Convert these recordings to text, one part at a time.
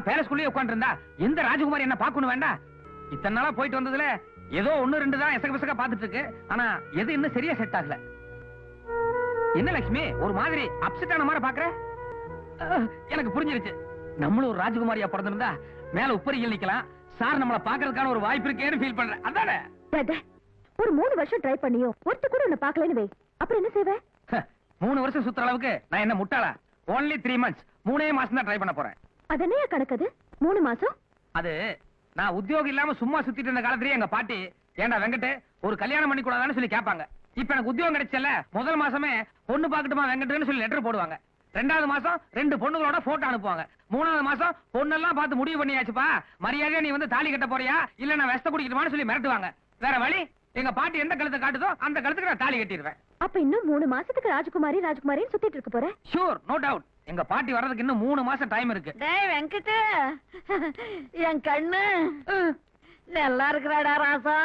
பேலஸ்குள்ளேயே உட்காந்துருந்தா எந்த ராஜகுமாரி என்ன பாக்கணும் வேண்டாம் இத்தனை நாளா போயிட்டு வந்ததுல ஏதோ ஒண்ணு ரெண்டு தான் எசக பிசக பாத்துட்டு இருக்கு ஆனா எது இன்னும் சரியா செட் ஆகல என்ன லட்சுமி ஒரு மாதிரி அப்செட் ஆன மாதிரி பாக்குற அஹ், எனக்கு புரிஞ்சிருச்சு நம்மளும் ஒரு ராஜகுமாரியா பிறந்திருந்தா மேல உப்பரிகள் நிக்கலாம் சார் நம்மள பாக்குறதுக்கான ஒரு வாய்ப்பு இருக்கேன்னு ஃபீல் பண்றேன் அதானே டே, ஒரு மூணு வருஷம் ட்ரை பண்ணியோ ஒருத்த கூட உன்னை பாக்கலன்னு வை அப்புறம் என்ன செய்வ ஹ, மூணு வருஷம் சுத்துற அளவுக்கு நான் என்ன முட்டாளா ஒன்லி த்ரீ மந்த்ஸ் மூணே மாசம் தான் ட்ரை பண்ண போறேன் அது என்னையா கணக்கது மூணு மாசம் அது நான் உத்தியோகம் இல்லாம சும்மா சுத்திட்டு இருந்த காலத்திலேயே எங்க பாட்டி ஏன்டா வெங்கட் ஒரு கல்யாணம் பண்ணி கூடாதான்னு சொல்லி கேட்பாங்க இப்ப எனக்கு உத்தியோகம் கிடைச்சல முதல் மாசமே பொண்ணு பாக்கட்டுமா வெங்கட்னு சொல்லி லெட்டர் போடுவாங்க ரெண்டாவது மாசம் ரெண்டு பொண்ணுங்களோட போட்டோ அனுப்புவாங்க மூணாவது மாசம் பொண்ணெல்லாம் பார்த்து முடிவு பண்ணியாச்சுப்பா மரியாதையா நீ வந்து தாலி கட்ட போறியா இல்ல நான் வெஸ்த குடிக்கணுமான்னு சொல்லி மிரட்டுவாங்க வேற வழி எங்க பாட்டி எந்த கழுத்தை காட்டுதோ அந்த கழுத்துக்கு நான் தாலி கட்டிடுவேன் அப்ப இன்னும் மூணு மாசத்துக்கு ராஜகுமாரி ராஜகுமாரின்னு சுத்திட்டு இருக்க போற ஷூர் நோ டவுட் எங்க பாட்டி வர்றதுக்கு இன்னும் மூணு மாசம் டைம் இருக்கு டேய் வெங்கட் என் கண்ணு நல்லா இருக்கிறாடா ராசா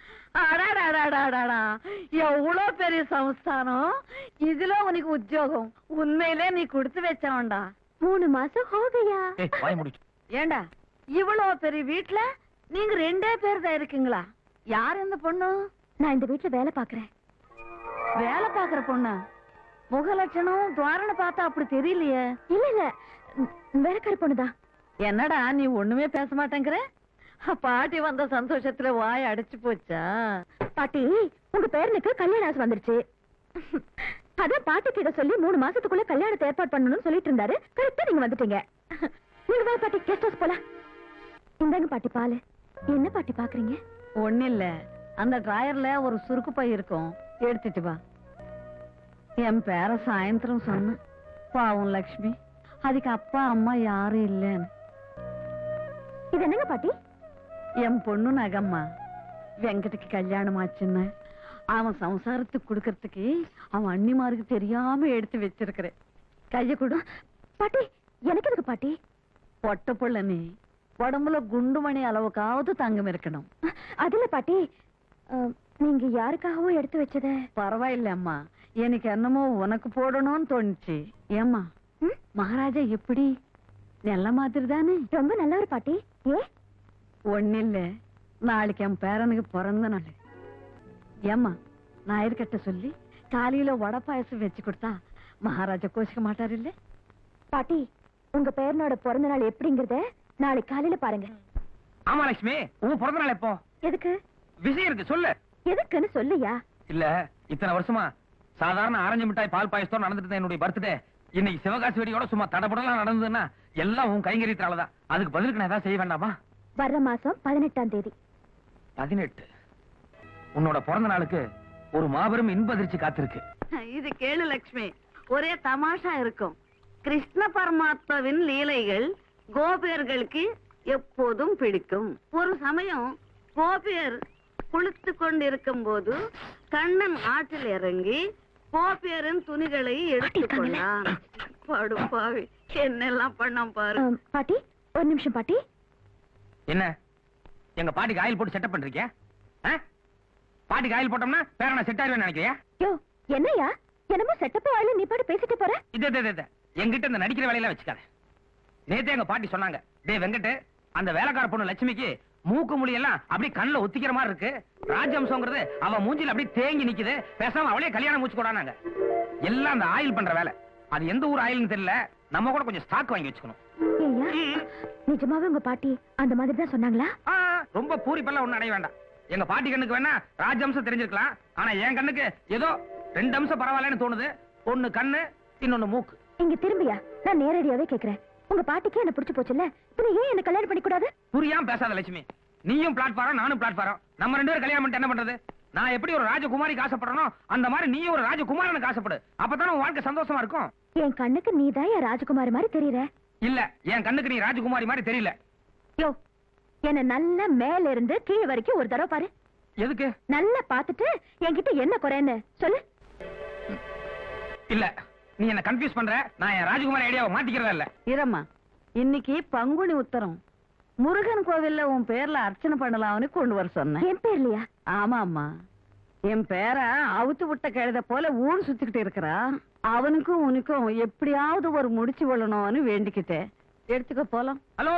அடாடாடாடாடா எவ்வளோ பெரிய சம்ஸ்தானம் இதுல உனக்கு உத்தியோகம் உண்மையிலே நீ கொடுத்து வச்சவன்டா மூணு மாசம் ஹோகையா ஏய், வாய் முடிச்சு ஏண்டா இவ்வளோ பெரிய வீட்ல நீங்க ரெண்டே பேர் தான் இருக்கீங்களா யார் இந்த பொண்ணு நான் இந்த வீட்டுல வேலை பாக்குறேன் வேலை பாக்குற பொண்ணு முகலட்சணம் துவாரணை பார்த்தா அப்படி தெரியலையே இல்ல இல்ல ம், வேலைக்கார பொண்ணுதான் என்னடா நீ ஒண்ணுமே பேச மாட்டேங்கிற பாட்டி வந்த சந்தோஷத்துல வாய் அடைச்சு போச்சா பாட்டி உங்க பேரனுக்கு கல்யாண ஆசை வந்துருச்சு அதான் பாட்டி கிட்ட சொல்லி மூணு மாசத்துக்குள்ள கல்யாணத்தை ஏற்பாடு பண்ணணும்னு சொல்லிட்டு இருந்தாரு கரெக்டா நீங்க வந்துட்டீங்க நீங்க வா பாட்டி கெஸ்ட் ஹவுஸ் போலாம் இந்தாங்க பாட்டி பாலு என்ன பாட்டி பாக்குறீங்க ஒண்ணு இல்ல அந்த டிராயர்ல ஒரு சுருக்கு பை இருக்கும் எடுத்துட்டு வா என் பேர சாயந்தரம் சொன்ன பாவம் லக்ஷ்மி அதுக்கு அப்பா அம்மா யாரும் இல்லைன்னு இது என்னங்க பாட்டி என் பொண்ணு நகம்மா வெங்கட்டுக்கு கல்யாணம் ஆச்சுன்னு அவன் சம்சாரத்துக்கு கொடுக்கறதுக்கு அவன் அண்ணிமாருக்கு தெரியாம எடுத்து வச்சிருக்கிறேன் கைய கொடு பாட்டி எனக்கு எதுக்கு பாட்டி பொட்ட புள்ள நீ உடம்புல குண்டுமணி அளவுக்காவது தங்கம் இருக்கணும் அதுல பாட்டி அஹ், நீங்க யாருக்காகவோ எடுத்து வச்சத பரவாயில்ல அம்மா எனக்கு என்னமோ உனக்கு போடணும்னு தோணுச்சு ஏம்மா ம்? மகாராஜா எப்படி நல்ல மாதிரி தானே ரொம்ப நல்லவர் பாட்டி ஏ ஒன்னில்ல நாளைக்கு என் பேரனுக்கு பிறந்த நாள் ஏம்மா ஞாயிற்றுக்கிட்ட சொல்லி காலையில வடை பாயசம் வச்சு கொடுத்தா மகாராஜா கோஷிக்க மாட்டார் இல்ல பாட்டி உங்க பேரனோட பிறந்த நாள் எப்படிங்கறத நாளைக்கு காலையில பாருங்க ஆமா லட்சுமி உன் பிறந்த நாள் எப்போ எதுக்கு விஷயம் இருக்கு சொல்லு எதுக்குன்னு சொல்லுயா இல்ல இத்தனை வருஷமா சாதாரண ஆரஞ்சு மிட்டாய் பால் பாயசத்தோட நடந்துட்டு இருந்த என்னுடைய பர்த்டே இன்னைக்கு சிவகாசி வெடியோட சும்மா தடபடலாம் நடந்ததுன்னா எல்லாம் உன் கைங்கரியத்தாலதான் அதுக்கு பதிலுக்கு நான் ஏதாவது செய்ய வேண்டாமா வர்ற மாசம் பதினெட்டாம் தேதி பதினெட்டு உன்னோட பிறந்த நாளுக்கு ஒரு மாபெரும் இன்ப அதிர்ச்சி காத்திருக்கு இது கேளு லக்ஷ்மி ஒரே தமாஷா இருக்கும் கிருஷ்ண பரமாத்மாவின் லீலைகள் கோபியர்களுக்கு எப்போதும் பிடிக்கும் ஒரு சமயம் கோபியர் குளித்து கொண்டிருக்கும் போது கண்ணன் ஆற்றில் இறங்கி கோபியரின் துணிகளை எடுத்துக்கொண்டான் படும் பாவி என்னெல்லாம் பண்ணோம் பாரு அம், பாட்டி ஒரு நிமிஷம் பாட்டி என்ன எங்க பாட்டிக்கு ஆயில் போட்டு செட்டப் பண்றீங்க ஆ? பாட்டிக்கு ஆயில் போட்டோம்னா பேர நான் செட் ஆயிருவேன் நினைக்கிறியா யோ என்னய்யா என்னமோ செட்டப் ஆயில நீ பாட்டு பேசிட்டு போற இது இது, இது, இது. என்கிட்ட இந்த நடிக்கிற வேலையெல்லாம் வச்சுக்காத நேத்தே எங்க பாட்டி சொன்னாங்க டேய் வெங்கட் அந்த வேலைக்கார பொண்ணு லட்சுமிக்கு மூக்கு முழி எல்லாம் அப்படியே கண்ணுல ஒத்திக்கிற மாதிரி இருக்கு ராஜம்சங்கிறது அவ மூஞ்சில அப்படியே தேங்கி நிக்குது பேசாம அவளே கல்யாணம் மூச்சு கொடானாங்க எல்லாம் அந்த ஆயில் பண்ற வேலை அது எந்த ஊர் ஆயில்னு தெரியல நம்ம கூட கொஞ்சம் ஸ்டாக் வாங்கி வச்சுக்கணும் ஏய்யா நிஜமாவே உங்க பாட்டி அந்த மாதிரி தான் சொன்னாங்களா ஆ, ரொம்ப பூரிப்பெல்லாம் ஒண்ணும் அடைய வேண்டாம் எங்க பாட்டி கண்ணுக்கு வேணா ராஜம்சம் தெரிஞ்சிருக்கலாம் ஆனா என் கண்ணுக்கு ஏதோ ரெண்டு அம்சம் பரவாயில்லன்னு தோணுது ஒண்ணு கண்ணு இன்னொன்னு மூக்கு இங்க திரும்பியா நான் நேரடியாவே கேக்குறேன் உங்க பாட்டிக்கு என்ன பிடிச்சு போச்சுல்ல பின்ன ஏன் என்ன கல்யாணம் பண்ணி கூடாது புரியாம பேசாத லட்சுமி நீயும் பிளாட்ஃபாரம் நானும் பிளாட்ஃபாரம் நம்ம ரெண்டு பேரும் கல்யாணம் பண்ணிட்டு என்ன பண்றது நான் எப்படி ஒரு ராஜகுமாரிக்கு ஆசைப்படுறனோ அந்த மாதிரி நீயும் ஒரு ராஜகுமாரனுக்கு ஆசைப்படு அப்பதானே உன் வாழ்க்கை சந்தோஷமா இருக்கும் என் கண்ணுக்கு நீதான் என் ராஜகுமாரி மாதிரி தெரியற இல்ல என் கண்ணுக்கு நீ ராஜகுமாரி மாதிரி தெரியல யோ என்ன நல்ல மேல இருந்து கீழே வரைக்கும் ஒரு தடவை பாரு எதுக்கு நல்லா பாத்துட்டு என்கிட்ட என்ன குறைன்னு சொல்லு இல்ல நீ என்ன கன்ஃபியூஸ் பண்ற நான் என் ராஜகுமாரி ஐடியாவை மாத்திக்கிறதா இல்ல இரம்மா இன்னைக்கு பங்குனி உத்தரம் முருகன் கோவில்ல உன் பேர்ல அர்ச்சனை பண்ணலாம்னு கொண்டு வர சொன்னேன் என் பேர்லயா ஆமாம்மா என் பேர அவுத்து விட்ட கழுத போல ஊர் சுத்திக்கிட்டு இருக்கிறா அவனுக்கும் உனக்கும் எப்படியாவது ஒரு முடிச்சு விழணும்னு வேண்டிக்கிட்டேன் எடுத்துக்க போலாம் ஹலோ